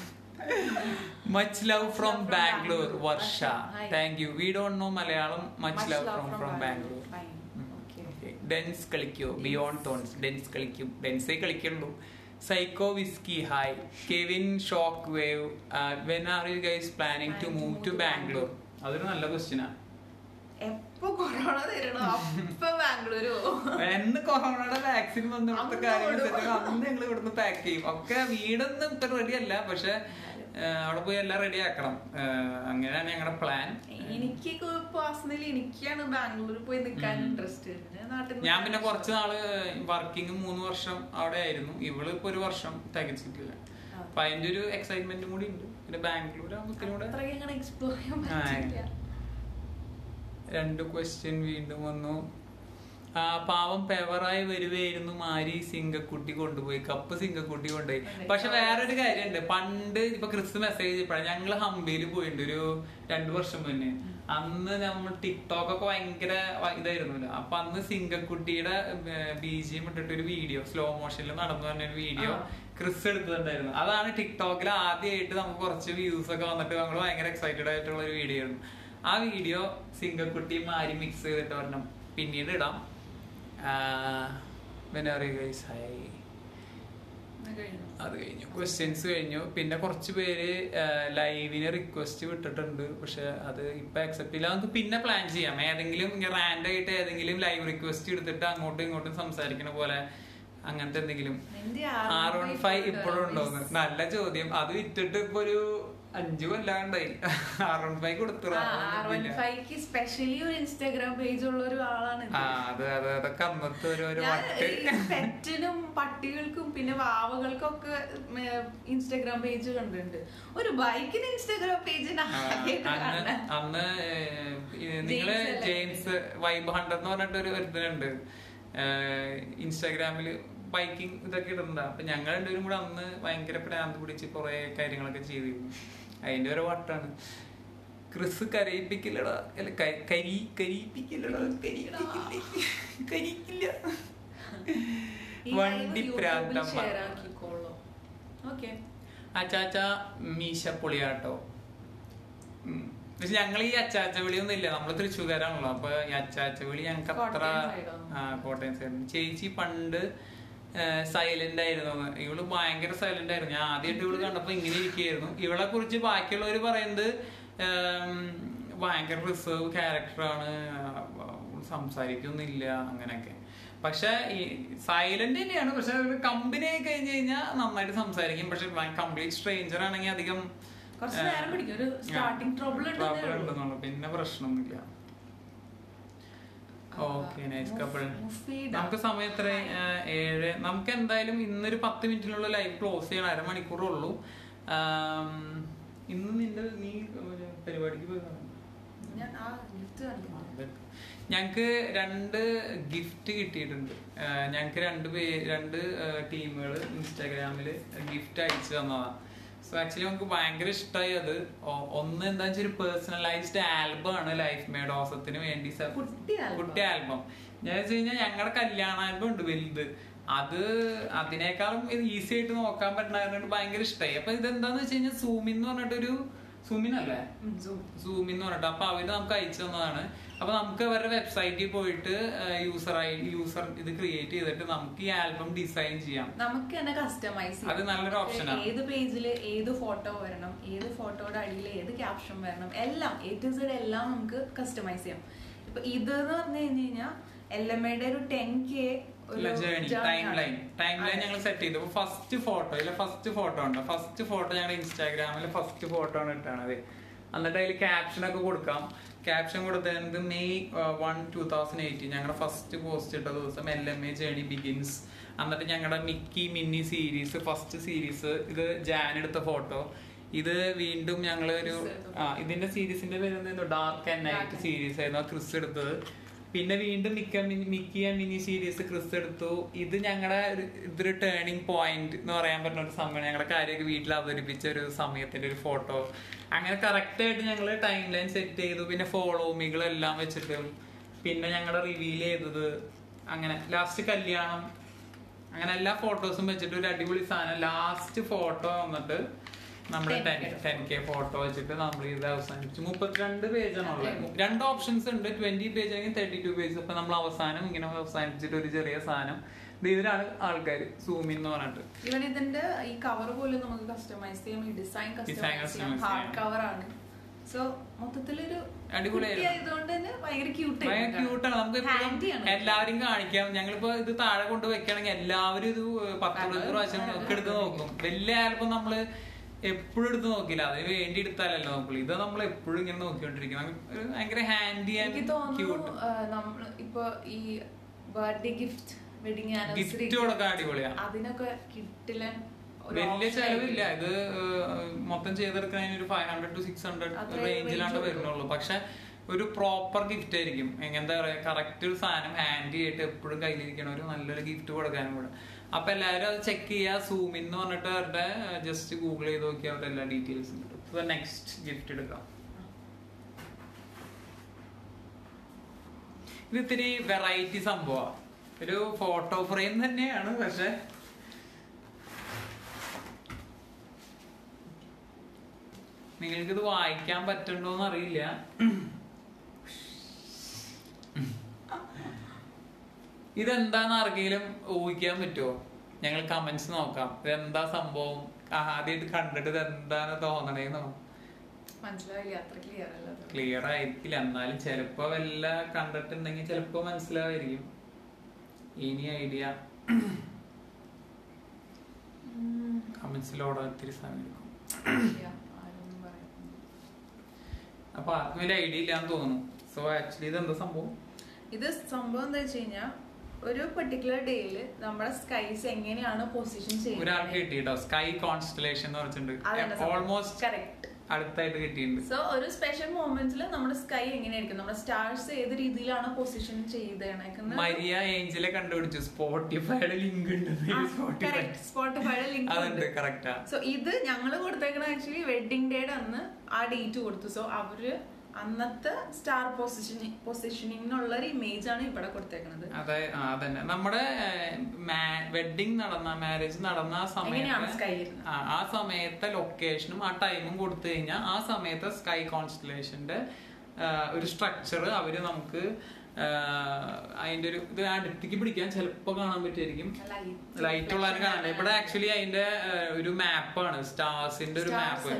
much love from from Bangalore Bangalore. Varsha Hi. Thank you we don't know Malayalam much love from from Bangalore Fine. Okay. Dance കളിക്കോ ബിയോണ്ട് തോൺസ് ഡെൻസ് കളിക്കും ഡെൻസേ കളിക്കുള്ളൂ psycho whisky hi Kevin shock wave when are you guys planning to move to Bangalore അതൊരു നല്ല ക്വസ്റ്റ്യനാ എപ്പോ corona തരണോ അപ്പൊ ബാംഗ്ലൂര് പോവും. എന്ന് കൊറോണയുടെ വാക്സിൻ വന്ന ഇവിടുത്തെ അന്ന് കാര്യങ്ങൾ ഓടും. സെറ്റ് അന്ന് ഞങ്ങൾ ഇവിടുന്ന് പാക്ക് ചെയ്യും ഒക്കെ വീടൊന്നും ഇപ്പൊ റെഡി അല്ല പക്ഷെ അവിടെ പോയി എല്ലാം റെഡി ആക്കണം ആ, അങ്ങനെയാണ് ഞങ്ങളുടെ പ്ലാൻ എനിക്ക് പേഴ്സണലി എനിക്കാണ് ബാംഗ്ലൂർ പോയി നിൽക്കാൻ ഉം. ഇൻട്രസ്റ്റ് നാട്ടിൽ ഞാൻ പിന്നെ കുറച്ച് നാള് വർക്കിംഗ് മൂന്ന് വർഷം അവിടെ ആയിരുന്നു ഇവള് ഇപ്പൊ ഒരു വർഷം തികച്ചിട്ടില്ല ആ. അപ്പൊ അതിന്റെ ഒരു എക്സൈറ്റ്മെന്റും കൂടി ഉണ്ട് പിന്നെ ബാംഗ്ലൂർ ആകുമ്പോഴത്തേനും കൂടെ അത്രയ്ക്ക് അങ്ങനെ എക്സ്പ്ലോർ ചെയ്യാൻ ആ, പറ്റില്ല രണ്ട് ക്വസ്റ്റ്യൻ വീണ്ടും വന്നു ആ പാവം പെവറായി വരുവായിരുന്നു മാരി സിംഗക്കുട്ടി കൊണ്ടുപോയി കപ്പ് സിംഗക്കുട്ടി കൊണ്ടുപോയി അതെ. പക്ഷെ വേറൊരു കാര്യമുണ്ട് പണ്ട് ഇപ്പൊ ക്രിസ് മെസ്സേജ് ചെയ്യപ്പോഴാണ് ഞങ്ങള് ഹംപിയിൽ പോയിട്ടുണ്ട് ഒരു രണ്ടു വർഷം മുന്നേ അന്ന് നമ്മൾ ടിക്ടോക്ക് ഒക്കെ ഭയങ്കര വ- ഇതായിരുന്നല്ലോ അപ്പൊ അന്ന് സിംഗക്കുട്ടിയുടെ ബി ജി എം ഇട്ടിട്ട് ഒരു വീഡിയോ സ്ലോ മോഷനിൽ നടന്നു പറഞ്ഞ ഒരു വീഡിയോ ആ. ക്രിസ് എടുത്തിട്ടുണ്ടായിരുന്നു അതാണ് ടിക്ടോക്കിൽ ആദ്യമായിട്ട് നമുക്ക് കുറച്ച് വ്യൂസ് ഒക്കെ വന്നിട്ട് നമ്മൾ ഭയങ്കര എക്സൈറ്റഡ് ആയിട്ടുള്ള ഒരു വീഡിയോ ആയിരുന്നു ആ വീഡിയോ സിംഗക്കുട്ടി മാരി മിക്സ് ചെയ്തിട്ട് പറഞ്ഞു പിന്നീട് ഇടാം പിന്നെ പറയുക ഗൈസ് ഹായ് കഴിഞ്ഞു അത് കഴിഞ്ഞു ക്വസ്റ്റ്യൻസ് കഴിഞ്ഞു പിന്നെ കുറച്ച് പേര് ലൈവിന് റിക്വസ്റ്റ് വിട്ടിട്ടുണ്ട് പക്ഷെ അത് ഇപ്പൊ അക്സെപ്റ്റ് ചെയ്യില്ല നമുക്ക് പിന്നെ പ്ലാൻ ചെയ്യാം ഏതെങ്കിലും റാൻഡ് ആയിട്ട് ഏതെങ്കിലും ലൈവ് റിക്വസ്റ്റ് എടുത്തിട്ട് അങ്ങോട്ടും ഇങ്ങോട്ടും സംസാരിക്കണ പോലെ അങ്ങനത്തെ എന്തെങ്കിലും നിന്റെ ആർ വൺ ഫൈവ് ഇപ്പോഴും ഉണ്ടോന്ന് നല്ല ചോദ്യം അത് വിറ്റിട്ട് ഇപ്പൊ ഒരു അഞ്ചു കൊല്ലാണ്ടായി ആർ വൺ ഫൈവ് കൊടുത്തു ആർ വൺ ഫൈവ്ക്ക് സ്പെഷ്യലി ഒരു ഇൻസ്റ്റാഗ്രാം പേജ് ഉള്ള ഒരു ആളാണ് ഇത്. ആ അത് അത് അതൊക്കെ അന്നത്തെ ഒരു ഒരു ഞാൻ വട്ട് ഈ പെറ്റിനും പട്ടികൾക്കും പിന്നെ വാവകൾക്കും ഒക്കെ ഇൻസ്റ്റാഗ്രാം പേജ് കണ്ടിട്ടുണ്ട് ഒരു ബൈക്കിന് ഇൻസ്റ്റാഗ്രാം പേജ് ആ, അന്ന് അന്ന് ഏഹ്, ഈ നിങ്ങള് ജെയിംസ് അല്ലേ? ജെയിംസ് വൈബ് ഹണ്ടർ എന്ന് പറഞ്ഞിട്ട് ഒരു ഒരുത്തനുണ്ട് ഇൻസ്റ്റാഗ്രാമില് ബൈക്കിംഗ് ഇതൊക്കെ ഇടുന്നുണ്ട് അപ്പൊ ഞങ്ങൾ രണ്ടുപേരും കൂടെ അന്ന് ഭയങ്കര പ്രാന്ത് പിടിച്ച് കുറെ കാര്യങ്ങളൊക്കെ ചെയ്തിരുന്നു അതിന്റെ ഒരു വട്ടാണ് ക്രിസ് കരയിപ്പിക്കില്ലടാ അല്ല ക- കരി കരിയിപ്പിക്കില്ലടാ കരിയിപ്പിക്കില്ലേ കരിക്കില്ല വണ്ടി പ്രാന്തമ്മ ഷെയർ ആക്കിക്കോളൂ ഓക്കെ അച്ചാച്ച മീശ പൊളിയാട്ടോ ഉം. പക്ഷെ ഞങ്ങൾ ഈ അച്ചാച്ച വിളിയൊന്നും ഇല്ല നമ്മള് തൃശ്ശൂർക്കാരാണല്ലോ അപ്പൊ ഈ അച്ചാച്ച വിളി ഞങ്ങൾക്ക് അത്ര കോട്ടയം side ആണോ? ആ കോട്ടയം സൈഡ് ചേച്ചി പണ്ട് സൈലന്റ് ആയിരുന്നു എന്ന്. ഇവള് ഭയങ്കര സൈലന്റ് ആയിരുന്നു ഞാൻ ആദ്യമായിട്ട് ഇവള് കണ്ടപ്പോ ഇങ്ങനെ ഇരിക്കുകയായിരുന്നു ഇവളെ കുറിച്ച് ബാക്കിയുള്ളവർ പറയുന്നത് ഉം, ഭയങ്കര റിസർവ് ക്യാരക്ടറാണ് സംസാരിക്കൊന്നുമില്ല അങ്ങനെയൊക്കെ പക്ഷെ ഈ സൈലന്റ് തന്നെയാണ് പക്ഷെ ഒരു കമ്പനി ആയി കഴിഞ്ഞു കഴിഞ്ഞാൽ നന്നായിട്ട് സംസാരിക്കും പക്ഷെ കംപ്ലീറ്റ് സ്ട്രേഞ്ചർ ആണെങ്കിൽ അധികം കുറച്ച് നേരം പിടിക്കും. ഒരു starting trouble ഉണ്ടെന്നേ trouble ഉള്ളൂ. ഉണ്ടെന്നുള്ളൂ. പിന്നെ പ്രശ്നമൊന്നുമില്ല ഓക്കെ നൈസ് കപ്പിൾ മുഫീദ. നമുക്ക് സമയം എത്ര ഏഴ് നമുക്ക് എന്തായാലും ഇന്നൊരു പത്ത് മിനിറ്റിനുള്ള ലൈവ് ക്ലോസ് ചെയ്യണം അരമണിക്കൂറേ ഉള്ളൂ ആം, ഇന്ന് നിന്റെ നീ ഒരു പരിപാടിക്ക് പോയി കാണും. ഞാൻ ആ ഗിഫ്റ്റ് കണ്ടിട്ടുണ്ട് ഞങ്ങക്ക് രണ്ട് ഗിഫ്റ്റ് കിട്ടിയിട്ടുണ്ട് ഞങ്ങക്ക് രണ്ട് പേ രണ്ട് ടീമുകൾ ഇൻസ്റ്റാഗ്രാമില് ഗിഫ്റ്റ് അയച്ചു തന്നതാണ് സോ ആക്ച്വലി നമുക്ക് ഭയങ്കര ഇഷ്ടമായി അത് ഒ- ഒന്ന് എന്താ വെച്ചാൽ ഒരു പേഴ്സണലൈസ്ഡ് ആൽബം ആണ് ലൈഫ് മേഡ് ഓസത്തിന് വേണ്ടി സ- കുട്ടി album. കുട്ടി ആൽബം ഞാൻ വെച്ച് കഴിഞ്ഞാൽ ഞങ്ങളുടെ കല്യാണ ആൽബം ഉണ്ട് വലുത് അത് അതിനേക്കാളും ഇത് ഈസി ആയിട്ട് നോക്കാൻ പറ്റണ ഭയങ്കര ഇഷ്ടമായി അപ്പൊ ഇതെന്താന്ന് വെച്ച് കഴിഞ്ഞാൽ സൂമിൻ എന്ന് പറഞ്ഞിട്ടൊരു സൂമിൻ അല്ലേ ഉം, zoom. സൂമിൻ എന്ന് പറഞ്ഞിട്ട് അപ്പൊ അവര് നമുക്ക് അയച്ചു തന്നതാണ് അപ്പൊ നമുക്ക് അവരുടെ വെബ്സൈറ്റിൽ പോയിട്ട് യൂസർ ഐ യൂസർ ഇത് ക്രിയേറ്റ് ചെയ്തിട്ട് നമുക്ക് ഈ ആൽബം ഡിസൈൻ ചെയ്യാം നമുക്ക് തന്നെ കസ്റ്റമൈസ് അത് നല്ലൊരു option ആണ്. ഏത് പേജില് ഏത് ഫോട്ടോ വരണം ഏത് ഫോട്ടോയുടെ അടിയിൽ ഏത് ക്യാപ്ഷൻ വരണം എല്ലാം എ ടു സെഡ് എല്ലാം നമുക്ക് കസ്റ്റമൈസ് ചെയ്യാം ഇപ്പൊ ഇത് എന്ന് പറഞ്ഞു കഴിഞ്ഞു കഴിഞ്ഞാൽ എൽ എം എയുടെ ഒരു ten K journey timeline timeline ഞങ്ങൾ സെറ്റ് ചെയ്തു ഫസ്റ്റ് ഫോട്ടോ ഇല്ല ഫസ്റ്റ് ഫോട്ടോ ഉണ്ട് ഫസ്റ്റ് ഫോട്ടോ ഞങ്ങളുടെ ഇൻസ്റ്റാഗ്രാമിൽ ഫസ്റ്റ് ഫോട്ടോ ആണ് ഇട്ടാണത് എന്നിട്ട് അതിൽ ക്യാപ്ഷൻ ഒക്കെ കൊടുക്കാം ക്യാപ്ഷൻ കൊടുത്തത് May one two thousand eighteen ഞങ്ങളുടെ ഫസ്റ്റ് പോസ്റ്റ് ഇട്ട ദിവസം L M A journey begins എന്നിട്ട് ഞങ്ങളുടെ മിക്കി മിന്നി സീരീസ് ഫസ്റ്റ് സീരീസ് ഇത് ജാൻ എടുത്ത ഫോട്ടോ ഇത് വീണ്ടും ഞങ്ങൾ ഒരു ആ ഇതിന്റെ സീരീസിന്റെ പേര് എന്തായിരുന്നു ഡാർക്ക് ആൻഡ് നൈറ്റ് സീരീസ് ആയിരുന്നു ആ ക്രിസ് എടുത്തത് പിന്നെ വീണ്ടും മിക്ക മിനി- മിക്കി ആൻഡ് മിനി സീരീസ് ക്രിസ് എടുത്തു ഇത് ഞങ്ങളുടെ ഇതൊരു ടേണിംഗ് പോയിന്റ് എന്ന് പറയാൻ പറ്റുന്ന ഒരു സമയം ഞങ്ങളുടെ കാര്യമൊക്കെ വീട്ടിൽ അവതരിപ്പിച്ച ഒരു സമയത്തിന്റെ ഒരു ഫോട്ടോ അങ്ങനെ കറക്റ്റ് ആയിട്ട് ഞങ്ങൾ ടൈം ലൈൻ സെറ്റ് ചെയ്തു പിന്നെ ഫോളോമികളെല്ലാം വെച്ചിട്ട് പിന്നെ ഞങ്ങളുടെ റിവീൽ ചെയ്തത് അങ്ങനെ ലാസ്റ്റ് കല്യാണം അങ്ങനെ എല്ലാ ഫോട്ടോസും വെച്ചിട്ട് ഒരു അടിപൊളി സാധനം ലാസ്റ്റ് ഫോട്ടോ വന്നിട്ട് നമ്മുടെ 10K ten ten K photo വെച്ചിട്ട് നമ്മൾ ഇത് അവസാനിപ്പിച്ചു മുപ്പത്തിരണ്ട് പേജാണ് ഉള്ളത് രണ്ട് ഓപ്ഷൻസ് ഉണ്ട് ട്വന്റി പേജ് അല്ലെങ്കിൽ തേർട്ടി ടു പേജ് അപ്പൊ നമ്മൾ അവസാനം ഇങ്ങനെ അവസാനിപ്പിച്ചിട്ട് ഒരു ചെറിയ സാധനം ഇത് ഇതിലാണ് ആൾക്കാർ സൂമിൻ എന്ന് പറഞ്ഞിട്ട് ഇവൻ ഇതിന്റെ ഈ കവർ പോലും നമുക്ക് കസ്റ്റമൈസ് ചെയ്യാം ഈ ഡിസൈൻ Design കസ്റ്റമൈസ് ചെയ്യാം customize ഹാർഡ് ചെയ്യാം. കവർ ആണ് സോ മൊത്തത്തിലൊരു അടിപൊളിയായിരുന്നു. ആയതുകൊണ്ട് തന്നെ ഭയങ്കര ക്യൂട്ട് ഭയങ്കര ക്യൂട്ടാണ് നമുക്ക് എപ്പോഴും ഹാൻഡിയാണ് എല്ലാവരും കാണിക്കാം ഞങ്ങളിപ്പോ ഇത് താഴെ കൊണ്ട് വെക്കണമെങ്കിൽ എല്ലാവരും ഇത് പത്ത് അത് പത്ത് പ്രാവശ്യം ഒക്കെ എടുത്ത് നോക്കും വലിയ ആൽബം നമ്മള് എപ്പോഴും എടുത്ത് നോക്കില്ല അതിന് വേണ്ടി എടുത്താലല്ലോ നമ്മൾ ഇത് നമ്മൾ എപ്പോഴും ഇങ്ങനെ നോക്കിക്കൊണ്ടിരിക്കണം ഒരു ഭയങ്കര ഹാൻഡി എനിക്ക് ആൻഡ് തോന്നുന്നു ക്യൂട്ട് നമ്മൾ ഇപ്പൊ ഈ birthday gift wedding anniversary gift കൊടുക്കാൻ അടിപൊളിയാണ് അതിനൊക്കെ കിട്ടില്ല ഒരു വലിയ option ചെലവില്ല ആയിരിക്കും. ഇത് ഏഹ്, മൊത്തം ചെയ്തെടുക്കുന്നതിന് ഒരു five hundred two six hundred അത്രേ റേഞ്ചിലാണ്ട് range വരുന്നുള്ളൂ പക്ഷെ ഒരു പ്രോപ്പർ ഗിഫ്റ്റ് ആയിരിക്കും എന്താ പറയാ കറക്റ്റ് ഒരു സാധനം ഹാൻഡ് ചെയ്തിട്ട് എപ്പോഴും കയ്യിലിരിക്കണ ഒരു നല്ലൊരു ഗിഫ്റ്റ് കൊടുക്കാനും കൂടെ അപ്പൊ എല്ലാവരും അത് ചെക്ക് ചെയ്യുക സൂമിൻ എന്ന് പറഞ്ഞിട്ട് അവരുടെ ജസ്റ്റ് ഗൂഗിൾ ചെയ്ത് നോക്കി അവരുടെ എല്ലാ ഡീറ്റെയിൽസും കിട്ടും നെക്സ്റ്റ് ഗിഫ്റ്റ് എടുക്കാം ഇത് ഇത്തിരി വെറൈറ്റി സംഭവമാണ് ഒരു ഫോട്ടോ ഫ്രെയിം തന്നെയാണ് പക്ഷെ നിങ്ങൾക്ക് ഇത് വായിക്കാൻ പറ്റുണ്ടോന്ന് അറിയില്ല ഇതെന്താന്ന് ആർക്കെങ്കിലും ഊഹിക്കാൻ പറ്റുമോ ഞങ്ങൾ കമന്റ്സ് നോക്കാം ഇതെന്താ സംഭവം ആദ്യമായിട്ട് കണ്ടിട്ട് ഇത് എന്താണ് തോന്നണേന്നോ മനസ്സിലായില്ല അത്ര ക്ലിയർ അല്ല അത്. ക്ലിയർ ആയിരിക്കില്ല എന്നാലും ചിലപ്പോ വല്ല കണ്ടിട്ടുണ്ടെങ്കിൽ ചിലപ്പോ മനസ്സിലാവായിരിക്കും ഇനി ഐഡിയ ഉം. കമന്റ്സിലോടെ ഒത്തിരി സമയം എടുക്കും ഇല്ല, ആരൊന്നും പറയുന്നില്ല. അപ്പൊ ആർക്കും വലിയ ഐഡിയ ഇല്ലാന്ന് തോന്നുന്നു സോ ആക്ച്വലി ഇത് എന്താ സംഭവം ഇത് സംഭവം എന്താ വെച്ച് കഴിഞ്ഞാൽ ഒരു പെർട്ടിക്കുലർ ഡേയില് നമ്മുടെ സ്കൈസ് എങ്ങനെയാണ് പൊസിഷൻ ഒരാൾക്ക് കിട്ടിട്ടോ സ്കൈ കോൺസ്റ്റലേഷൻ എന്ന് പറഞ്ഞിട്ടുണ്ട് ഓൾമോസ്റ്റ് കറക്റ്റ് അടുത്തായിട്ട് കിട്ടിയിട്ടുണ്ട് സോ ഒരു സ്പെഷ്യൽ മൊമെന്റ്സിൽ നമ്മുടെ സ്കൈ എങ്ങനെയായിരിക്കും നമ്മുടെ സ്റ്റാർസ് ഏത് രീതിയിലാണ് പൊസിഷൻ ചെയ്തേക്കുന്നത് മരിയ ഏഞ്ചലെ കണ്ടുപിടിച്ചു സ്പോട്ടിഫൈയുടെ ലിങ്ക് ഉണ്ട് സ്പോട്ടിഫൈ സ്പോട്ടിഫൈയുടെ ലിങ്ക് അതുണ്ട് കറക്റ്റാ സോ ഇത് ഞങ്ങൾ കൊടുത്തേക്കണ ആക്ച്വലി വെഡിങ് ഡേയുടെ അന്ന് ആ ഡേറ്റ് കൊടുത്തു സോ അവര് അന്നത്തെ സ്റ്റാർ പൊസിഷനിങ് പൊസിഷനിങ്ങിനുള്ള ഒരു ഇമേജ് ആണ് ഇവിടെ കൊടുത്തേക്കുന്നത് അതെ ആ, അതന്നെ നമ്മുടെ വെഡിങ് നടന്ന മാരേജ് നടന്ന ആ എങ്ങനെയാണ് സമയത്ത് സ്കൈ ഇരുന്നത് ആ, ആ സമയത്തെ ലൊക്കേഷനും ആ ടൈമും കൊടുത്തു കഴിഞ്ഞാൽ ആ സമയത്തെ സ്കൈ കോൺസ്റ്റലേഷന്റെ ഒരു സ്ട്രക്ചർ അവര് നമുക്ക് ആ, അതിന്റെ ഒരു ഇത് അടുത്തേക്ക് പിടിക്കാൻ ചിലപ്പോ കാണാൻ പറ്റുമായിരിക്കും ലൈറ്റ് ഉള്ള കാണാൻ ഇവിടെ ആക്ച്വലി അതിന്റെ ആ, ഒരു മാപ്പാണ് സ്റ്റാർസിന്റെ ഒരു മാപ്പ്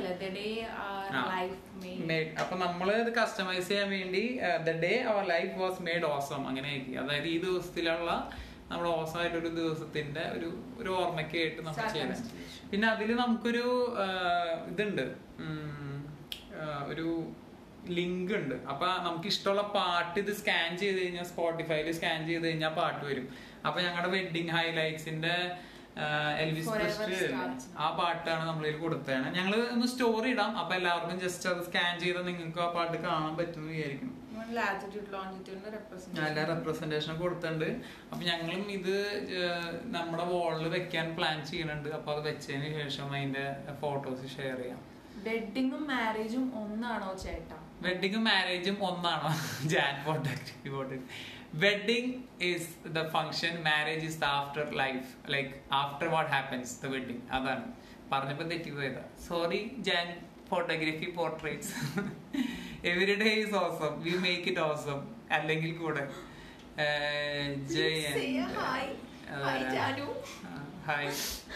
അപ്പൊ നമ്മള് ഇത് കസ്റ്റമൈസ് ചെയ്യാൻ വേണ്ടി the day our life was made awesome അങ്ങനെ ആക്കി അതായത് ഈ ദിവസത്തിലുള്ള നമ്മുടെ ഓസം ആയിട്ട് ഒരു ദിവസത്തിന്റെ ഒരു ഒരു ഓർമ്മയ്ക്ക് ആയിട്ട് നമുക്ക് Star ചെയ്യാൻ constellation. പിന്നെ അതില് നമുക്കൊരു ആ, ഇതുണ്ട് ഉം, ആ, ഒരു ലിങ്ക് ഉണ്ട് അപ്പൊ നമുക്ക് ഇഷ്ടമുള്ള പാട്ട് ഇത് സ്കാൻ ചെയ്ത് കഴിഞ്ഞാൽ സ്പോട്ടിഫൈയിൽ സ്കാൻ ചെയ്ത് കഴിഞ്ഞാൽ പാട്ട് വരും അപ്പൊ ഞങ്ങളുടെ വെഡിങ് ഹൈലൈറ്റ്സിന്റെ എൽവിസ് Forever ക്രിസ്റ്റ് Stars. ആ പാട്ടാണ് നമ്മളിൽ കൊടുത്തതാണ് ഞങ്ങൾ ഒന്ന് സ്റ്റോറി ഇടാം അപ്പൊ എല്ലാവർക്കും ജസ്റ്റ് അത് സ്കാൻ ചെയ്താൽ നിങ്ങൾക്ക് ആ പാട്ട് കാണാൻ പറ്റുമെന്ന് വിചാരിക്കുന്നു ലാറ്റിറ്റ്യൂഡ് ലോഞ്ചിറ്റ്യൂഡിന്റെ ഞാൻ എല്ലാ റെപ്രസെന്റേഷൻ റെപ്രസെന്റേഷൻ കൊടുത്തിട്ടുണ്ട് അപ്പൊ ഞങ്ങളും ഇത് ഏഹ്, നമ്മുടെ വാളിൽ വെക്കാൻ പ്ലാൻ ചെയ്യുന്നുണ്ട് അപ്പൊ അത് വെച്ചതിന് ശേഷം അതിന്റെ ഫോട്ടോസ് ഷെയർ ചെയ്യാം വെഡിങ്ങും മാരേജും ഒന്നാണോ ചേട്ടാ വെഡിങ്ങും മാരേജും ഒന്നാണോ Jaan photography photo wedding is the function marriage is the after life like after what happens the wedding അതാണ് പറഞ്ഞപ്പോ തെറ്റിപ്പോയതാ sorry Jaan photography portraits every day is awesome we make it awesome അല്ലെങ്കിൽ കൂടെ ഏഹ്, Jayan Say a hi. Hi, ജാനു. Hi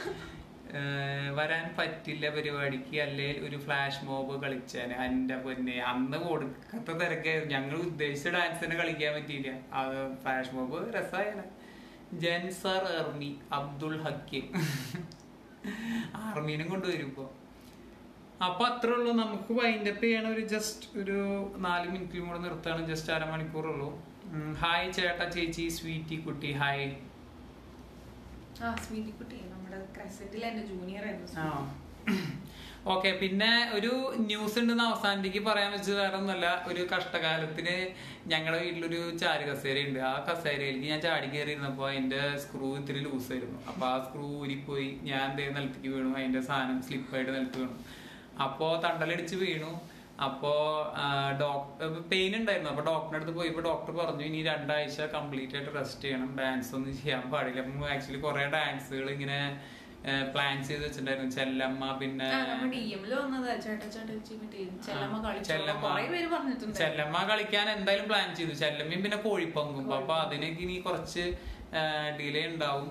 ഏഹ് വരാൻ പറ്റില്ല പരിപാടിക്ക് അല്ലേ ഒരു ഫ്ലാഷ് മോബ് കളിച്ചാന് എന്റെ പൊന്നെ അന്ന് കൊടുക്കത്ത തിരക്കായിരുന്നു ഞങ്ങൾ ഉദ്ദേശിച്ച ഡാൻസിന് കളിക്കാൻ പറ്റിയില്ല അത് ഫ്ലാഷ് മോബ് രസമായാണ് ജൻസർ എർമി അബ്ദുൾ ഹക്കീം ആർമീനും കൊണ്ടുവരും ഇപ്പൊ അപ്പൊ അത്രേ ഉള്ളൂ നമുക്ക് വൈൻഡപ്പ് ചെയ്യണ ഒരു ജസ്റ്റ് ഒരു നാല് മിനിറ്റിലും കൂടെ നിർത്താണ് ജസ്റ്റ് അരമണിക്കൂറുള്ളൂ ഉം, ഹായ് ചേട്ടാ ചേച്ചി സ്വീറ്റി കുട്ടി ഹായ് ആ സ്വീറ്റി കുട്ടി നമ്മുടെ ക്രസറ്റിൽ എന്റെ ജൂനിയർ ആയിരുന്നു ആ ഓക്കെ പിന്നെ ഒരു ന്യൂസ് ഉണ്ടെന്ന് അവസാനത്തേക്ക് പറയാൻ വെച്ചത് വേറെ ഒന്നല്ല ഒരു കഷ്ടകാലത്തിന് ഞങ്ങളുടെ വീട്ടിലൊരു ചാരു കസേര ഉണ്ട് ആ കസേരയിലേക്ക് ഞാൻ ചാടി കയറി ഇരുന്നപ്പോ അതിന്റെ സ്ക്രൂ ഇത്തിരി ലൂസ് ആയിരുന്നു അപ്പൊ ആ സ്ക്രൂ ഊരിപ്പോയി ഞാൻ ദേ നിലത്തേക്ക് വീണു അതിന്റെ സാധനം സ്ലിപ്പായിട്ട് നിലത്ത് വീണു അപ്പോ തണ്ടലടിച്ച് വീണു അപ്പോ ഡോക്ടർ പെയിൻ ഉണ്ടായിരുന്നു അപ്പൊ ഡോക്ടറിന്റെ അടുത്ത് പോയപ്പോ ഡോക്ടർ പറഞ്ഞു ഇനി രണ്ടാഴ്ച കംപ്ലീറ്റ് ആയിട്ട് റെസ്റ്റ് ചെയ്യണം ഡാൻസ് ഒന്നും ചെയ്യാൻ പാടില്ല അപ്പൊ ആക്ച്വലി കുറെ ഡാൻസുകൾ ഇങ്ങനെ പ്ലാൻ ചെയ്ത് വെച്ചിട്ടുണ്ടായിരുന്നു ചെല്ലമ്മ പിന്നെ ആ, നമ്മുടെ ഡി എമ്മില് വന്നത് ചേട്ടാ ചേട്ടച്ചി മറ്റേ ചെല്ലമ്മ കളിച്ചു ചെല്ലമ്മ. കൊറേ പേര് പറഞ്ഞിട്ടുണ്ട് ചെല്ലമ്മ കളിക്കാൻ എന്തായാലും പ്ലാൻ ചെയ്തു ചെല്ലമ്മയും പിന്നെ കോഴിപ്പങ്കും അപ്പൊ അതിനൊക്കെ ഇനി കുറച്ച് ഡിലേ ഉണ്ടാവും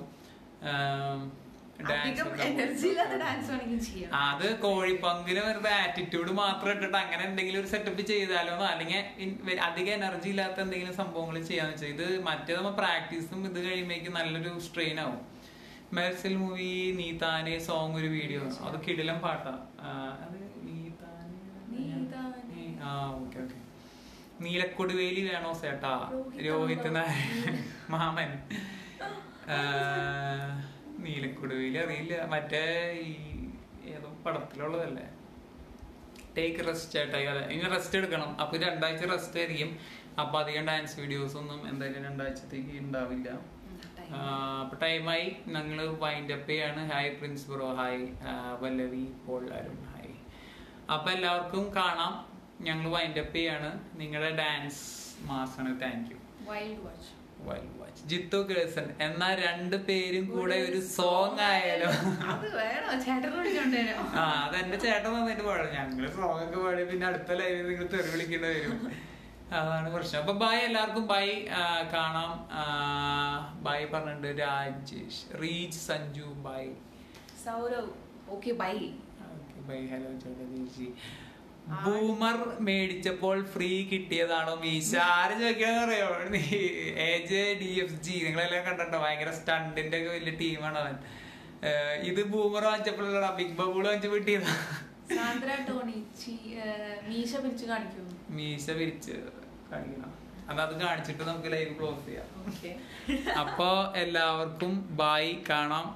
ഡാൻസ് അധികം എനർജി ഇല്ലാത്ത ഡാൻസ് വേണമെങ്കിൽ ചെയ്യാം അത് കോഴിപ്പങ്കിന് വെറുതെ ആറ്റിറ്റ്യൂഡ് മാത്രം ഇട്ടിട്ട് അങ്ങനെ എന്തെങ്കിലും ഒരു സെറ്റപ്പ് ചെയ്താലോന്നോ അല്ലെങ്കിൽ ഇൻ- വെ- അധികം എനർജി ഇല്ലാത്ത എന്തെങ്കിലും സംഭവങ്ങൾ ചെയ്യാന്ന് വെച്ചാൽ ഇത് മറ്റേ നമ്മൾ പ്രാക്ടീസും ഇത് കഴിയുമ്പോഴേക്കും നല്ലൊരു സ്ട്രെയിൻ ആവും മെർസൽ മൂവി നീ താനെ സോങ് ഒരു വീഡിയോ അത് കിടിലം പാട്ടാ ആ, അത് നീ താനെ നീ താനെ. നീ- ആ ഓക്കെ ഓക്കെ നീലക്കൊടുവേലി വേണോ സേട്ടാ രോഹിത് രോഹിത് അമ്മ. നായർ മാമൻ ആ, നീലക്കൊടുവേലി അറിയില്ല മറ്റേ ഈ ഏതോ പടത്തിലുള്ളതല്ലേ ടേക്ക് റെസ്റ്റ് ചേട്ടാ അതെ ഇനി റെസ്റ്റ് എടുക്കണം അപ്പൊ രണ്ടാഴ്ച റെസ്റ്റ് ആയിരിക്കും അപ്പൊ അധികം ഡാൻസ് വീഡിയോസ് ഒന്നും എന്തായാലും രണ്ടാഴ്ചത്തേക്ക് ഉണ്ടാവില്ല ആ, അപ്പൊ ടൈമായി ഞങ്ങൾ വൈൻഡ് അപ്പ് ചെയ്യാണ് ഹായ് പ്രിൻസ് ബ്രോ ഹായ് ആ, പല്ലവി പോൾ അരുൺ ഹായ് അപ്പൊ എല്ലാവർക്കും കാണാം ഞങ്ങൾ വൈൻഡ് അപ്പ് ചെയ്യാണ് നിങ്ങളുടെ ഡാൻസ് മാസാണ് thank you wild watch wild watch Jithu കേസൻ എന്നാ രണ്ട് പേരും കൂടെ ഒരു സോങ് ആയാലോ അത് വേണോ ചേട്ടൻ വിളിച്ചോണ്ടേനോ ആ അതെന്റെ ചേട്ടൻ വന്നിട്ട് പാടും ഞങ്ങള് സോങ് ഒക്കെ പാടി പിന്നെ അടുത്ത ലൈവിൽ നിങ്ങൾ തെറി വിളിക്കേണ്ടി വരും അതാണ് പ്രശ്നം അപ്പൊ ബായ് എല്ലാവർക്കും ബായ് കാണാം ബായ് പറഞ്ഞിട്ടുണ്ട് Rajesh reach Sanju bye Sourav okay bye bye hello ചേച്ചി ബൂമർ മേടിച്ചപ്പോൾ ഫ്രീ കിട്ടിയതാണോ മീശ ആര് ചോദിക്കാന്ന് അറിയോ A J D F G നിങ്ങളെല്ലാം കണ്ടിട്ടോ ഭയങ്കര സ്റ്റണ്ടിന്റെ ഒക്കെ വലിയ ടീമാണ് അവൻ ഏഹ് ഇത് ബൂമർ വാങ്ങിച്ചപ്പോഴല്ല ബിഗ് ബബിൾ വാങ്ങിച്ചപ്പോൾ കിട്ടിയതാ സാന്ദ്ര ടോണി ചി- ഏഹ് മീശ പിരിച്ചു കാണിക്കുന്നു മീശ വിരിച്ച് കാണിക്കണം അത് അത് കാണിച്ചിട്ട് നമുക്ക് ലൈവ് ക്ലോസ് ചെയ്യാം ഓക്കെ അപ്പോ എല്ലാവർക്കും ബായ് കാണാം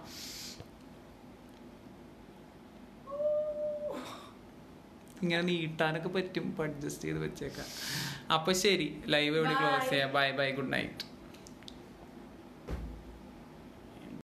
ഇങ്ങനെ നീട്ടാനൊക്കെ പറ്റും അഡ്ജസ്റ്റ് ചെയ്ത് വെച്ചേക്കാം അപ്പൊ ശരി ലൈവ് ഇവിടെ ക്ലോസ് ചെയ്യാം ബൈ ബൈ ഗുഡ് നൈറ്റ്